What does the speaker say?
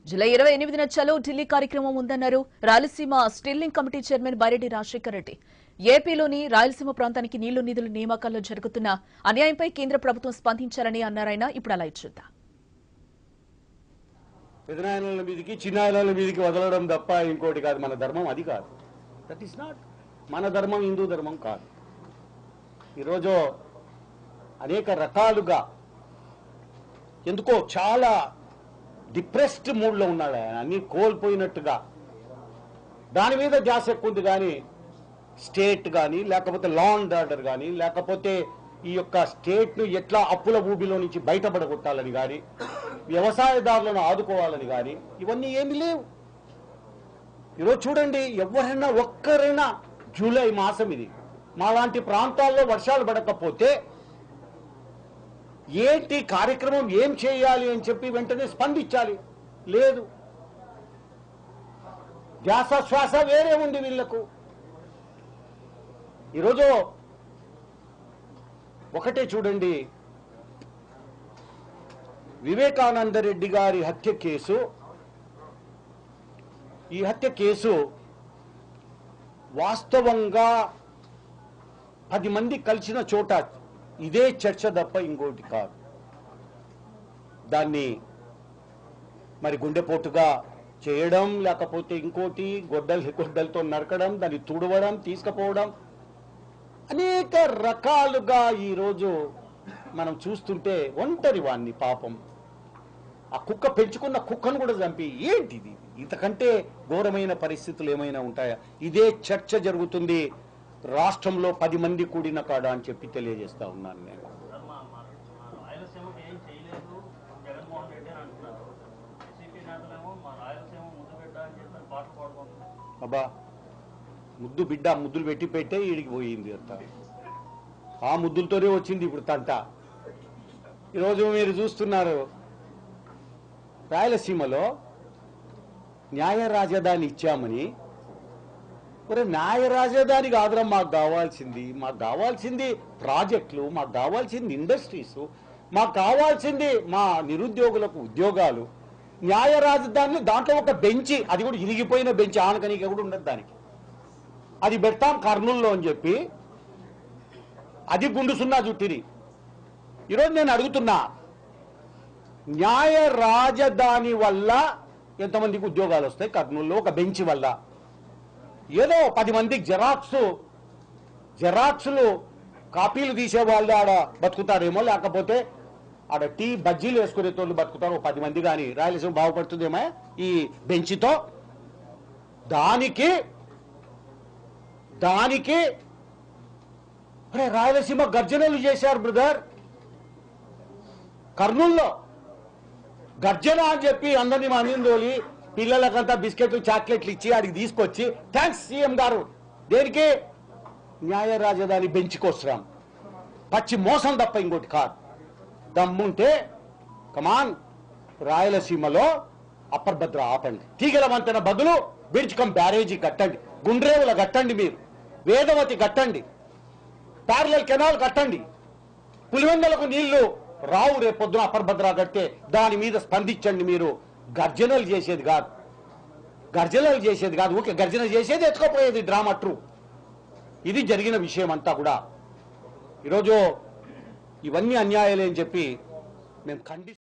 July ఇరవై ఎనిమిదిన చలో ఢిల్లీ కార్యక్రమం ఉందన్నారు Rayalaseema steering committee chairman Byreddy Rajasekhar Reddy ఏపీలోని రాయలసీమ ప్రాంతానికి నీళ్లు నిధుల నియామకాల్లో జరుగుతున్న అన్యాయంపై కేంద్ర ప్రభుత్వం స్పందించాలని అన్నారాయన ఇప్పుడు అలా చూద్దాం పెదనాయనల మీదకి చిన్నాయనల మీదకి వదలడం తప్ప ఇంకోటి కాదు మన ధర్మం అది కాదు దట్ ఈస్ నాట్ మన ధర్మం హిందూ ధర్మం కాదు ఈరోజు అనేక రకాలుగా ఎందుకో చాలా డిప్రెస్డ్ మూడ్లో ఉన్నాడు ఆయన అన్ని కోల్పోయినట్టుగా దాని మీద ధ్యాస ఎక్కువ ఉంది కానీ స్టేట్ కానీ లేకపోతే లా అండ్ ఆర్డర్ కానీ లేకపోతే ఈ యొక్క స్టేట్ను ఎట్లా అప్పుల ఊబిలో నుంచి బయటపడగొట్టాలని కానీ వ్యవసాయదారులను ఆదుకోవాలని కానీ ఇవన్నీ ఏమీ లేవు ఈరోజు చూడండి ఎవరైనా ఒక్కరైనా జూలై మాసం ఇది మాలాంటి ప్రాంతాల్లో వర్షాలు పడకపోతే ఏంటి కార్యక్రమం ఏం చేయాలి అని చెప్పి వెంటనే స్పందించాలి లేదు ధ్యాస శ్వాస వేరే ఉంది వీళ్లకు ఈరోజు ఒకటే చూడండి వివేకానంద రెడ్డి గారి హత్య కేసు ఈ హత్య కేసు వాస్తవంగా పది మంది కలిసిన చోట ఇదే చర్చ తప్ప ఇంకోటి కాదు దాన్ని మరి గుండెపోటుగా చేయడం లేకపోతే ఇంకోటి గొడ్డలు గొడ్డలతో నరకడం దాన్ని తుడవడం తీసుకుపోవడం అనేక రకాలుగా ఈరోజు మనం చూస్తుంటే ఒంటరి వాణ్ణి పాపం ఆ కుక్క పెంచుకున్న కుక్కను కూడా చంపి ఏంటిది ఇంతకంటే ఘోరమైన పరిస్థితులు ఏమైనా ఉంటాయా ఇదే చర్చ జరుగుతుంది రాష్ట్రంలో పది మంది కూడిన కాడ అని చెప్పి తెలియజేస్తా ఉన్నాను నేను సార్ మా మా మా రాయలసీమకి ఏం చేయలేదు జగన్మోహన్ రెడ్డి అని అంటున్నారు వైసీపీ నేతలేమో మా రాయలసీమ ముద్దు బిడ్డ అని చెప్పి పాట పాడుకుంటున్నారు అబ్బా ముద్దు బిడ్డ ముద్దులు పెట్టి పెట్టే ఈడికి పోయింది అంత ఆ ముద్దులతోనే వచ్చింది ఇప్పుడు తంట ఈరోజు మీరు చూస్తున్నారు రాయలసీమలో న్యాయ రాజధాని ఇచ్చామని ఒరే న్యాయ రాజధాని కాదురా మాకు కావాల్సింది మాకు కావాల్సింది ప్రాజెక్టులు మాకు కావాల్సింది ఇండస్ట్రీస్ మాకు కావాల్సింది మా నిరుద్యోగులకు ఉద్యోగాలు న్యాయ రాజధాని దాంట్లో ఒక బెంచి అది కూడా ఇరిగిపోయిన బెంచ్ ఆనకనీకి కూడా ఉండదు దానికి అది పెడతాం కర్నూల్లో అని చెప్పి అది గుండు సున్నా చుట్టిరి ఈరోజు నేను అడుగుతున్నా న్యాయ రాజధాని వల్ల ఎంతమందికి ఉద్యోగాలు వస్తాయి కర్నూలులో ఒక బెంచ్ వల్ల ఏదో పది మందికి జెరాక్స్ జెరాక్స్లు కాపీలు తీసే వాళ్ళు ఆడ బతుకుతారేమో లేకపోతే ఆడ టీ బజ్జీలు వేసుకునే తోళ్ళు బతుకుతారు ఓ పది మంది కానీ రాయలసీమ బాగుపడుతుందేమో ఈ బెంచ్తో దానికి దానికి అరే రాయలసీమ గర్జనలు చేశారు బ్రదర్ కర్నూల్లో గర్జన అని చెప్పి అందరినీ మందిందోలి పిల్లలకంతా బిస్కెట్లు చాక్లెట్లు ఇచ్చి ఆడికి తీసుకొచ్చి థ్యాంక్స్ సీఎం గారు దేనికి న్యాయ రాజధాని బెంచుకొస్తున్నాం పచ్చి మోసం తప్ప ఇంకోటి కాదు దమ్ముంటే కమాన్ రాయలసీమలో అప్పర్ భద్ర ఆపండి తీగల వంతెన బదులు బిడ్జ్కం బ్యారేజీ కట్టండి గుండ్రేవుల కట్టండి మీరు వేదవతి కట్టండి పార్లల్ కెనాల్ కట్టండి పులివెందలకు నీళ్లు రావు రేపు పొద్దున అప్పర్ భద్ర కడితే దాని మీద స్పందించండి మీరు గర్జనలు చేసేది కాదు గర్జనలు చేసేది కాదు ఊకే గర్జన చేసేది ఎత్తుకోపోయేది డ్రామా ట్రూ ఇది జరిగిన విషయం అంతా కూడా ఈరోజు ఇవన్నీ అన్యాయాలే అని చెప్పి మేము ఖండి